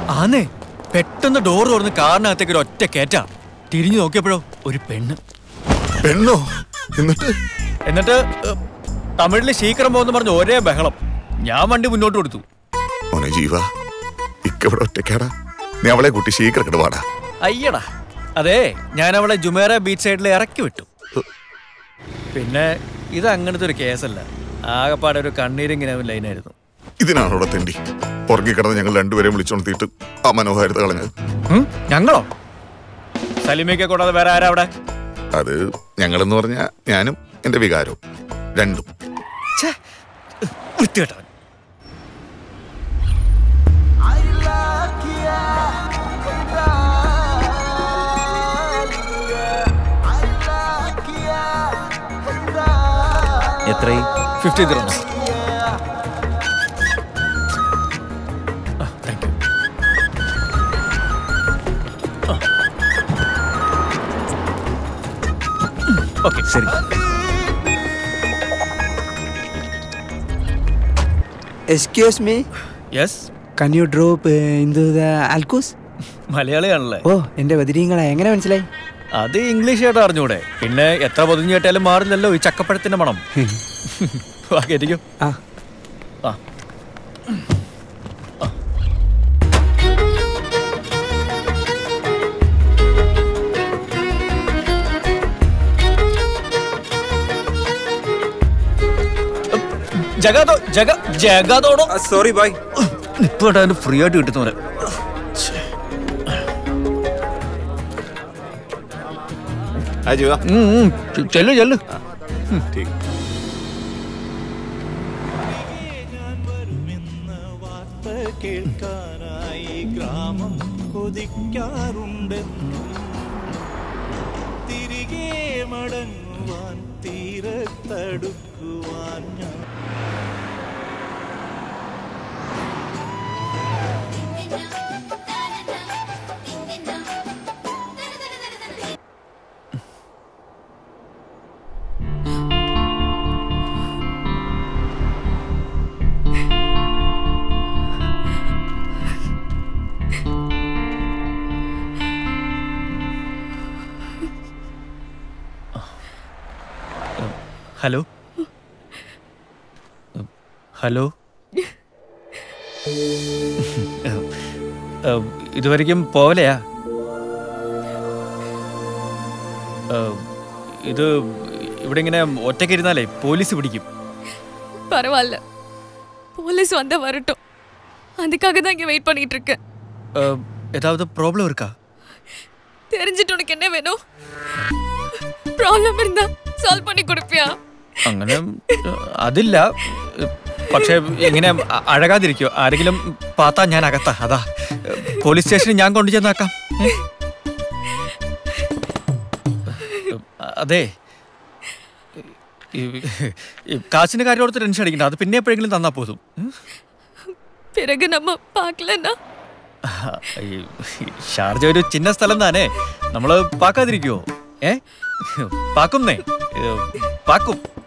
ആന്നേ പെട്ടെന്ന് ഡോർ തുറന്ന് കാറിനകത്തേക്ക് ഒരു ഒറ്റ കേറ്റാ തിരിഞ്ഞു നോക്കിയപ്പോഴോ ഒരു പെണ്ണ് പെണ്ണോ എന്നിട്ട് എന്നിട്ട് ഏഹ്, തമിഴില് ശീക്കരം പോകുന്ന പറഞ്ഞ് ഒരേ ബഹളം ഞാൻ വണ്ടി മുന്നോട്ട് കൊടുത്തു മോനെ ജീവ ഇക്കവിടെ ഒറ്റക്കാടാ നീ അവളെ കൂട്ടി ശീഘ്രം കിടവാടാ അയ്യടാ അതെ ഞാൻ അവളെ ജുമേറ ബീച്ച് സൈഡിൽ ഇറക്കി വിട്ടു പിന്നെ ഇത് അങ്ങനത്തെ ഒരു കേസല്ല ആകപ്പാടെ ഒരു കണ്ണീരിങ്ങനെ ലൈനായിരുന്നു ഇതിനാണോടെ തെണ്ടി പുറകെ കിടന്ന് ഞങ്ങൾ രണ്ടുപേരെയും വിളിച്ചോണ്ടിട്ട് ആ മനോഹാരിത കളഞ്ഞത് ഉം? ഞങ്ങളോ സലിമയ്ക്ക് കൂടാതെ വേറെ ആരാ അവിടെ അത് ഞങ്ങളെന്ന് പറഞ്ഞ ഞാനും എന്റെ വികാരവും രണ്ടും ഛേ, വൃത്തികെട്ടവൻ എത്രയും fifty dirhams thank you okay ശരി excuse me yes can you drop in the Al Quoz മലയാളിയാണല്ലേ ഓ എന്റെ ബദിരീങ്ങളെ എങ്ങനെ മനസ്സിലായി അത് ഇംഗ്ലീഷ് ആയിട്ട് അറിഞ്ഞൂടെ പിന്നെ എത്ര പൊതിഞ്ഞു കേട്ടാലും മാറില്ലല്ലോ ഈ ചക്കപ്പഴത്തിന്റെ മണം വാ, കേറ്റിക്കോ ആ ആ ജഗാതോ ജഗ ജഗാതോടോ സോറി ബോയ് ഇപ്പൊ ഫ്രീ ആയിട്ട് കിട്ടുന്നവരെ ആ ജീവ ഉം, ഉം. ചെല്ലു ചെല്ലു കേൾക്കാനായി ഗ്രാമം കൊതിക്കാറുണ്ട് തിരികെ മടങ്ങുവാൻ തീരത്തടുക്കുവാൻ ഞാൻ ഹലോ ഹലോ ഏഹ്, ഇതുവരെയ്ക്കും പോവലെയാ ഏഹ്, ഇത് ഇവിടെ ഇങ്ങനെ ഒറ്റയ്ക്ക് ഇരുന്നാലേ പോലീസ് പിടിക്കും பரவாயில்ல போலீஸ் வந்தா வரட்டும் அதுக்காக தான் இங்க வெயிட் பண்ணிட்டு இருக்கேன் ഏഹ്, ഏതാവത് പ്രോബ്ലം இருக்கா தெரிஞ்சிட்டு உனக்கு என்ன வேணும் ப்ராப்ளம் இருந்தா சால்வ் பண்ணி கொடுப்பியா അങ്ങനെ ഏഹ്, അതില്ല ഏഹ്, പക്ഷേ ഇങ്ങനെ അ- അഴകാതിരിക്കോ ആരെങ്കിലും പാത്താ ഞാൻ അകത്താ അതാ ഏഹ്, പോലീസ് സ്റ്റേഷനിൽ ഞാൻ കൊണ്ടു ചെന്നാക്കാം ഏ? ഏഹ്, അതെ ഈ- ഈ കാശിന്റെ കാര്യം ഓർത്ത് ടെൻഷൻ അടിക്കണ്ട അത് പിന്നെ എപ്പോഴെങ്കിലും തന്നാ പോതും ഉം? பிறகு நம்ம பார்க்கலன்னா ഈ ഷാർജ ഒരു ചിന്ന സ്ഥലം താനേ നമ്മള് പാക്കാതിരിക്കുവോ ഏ പാക്കുന്നേ ഏ, പാക്കും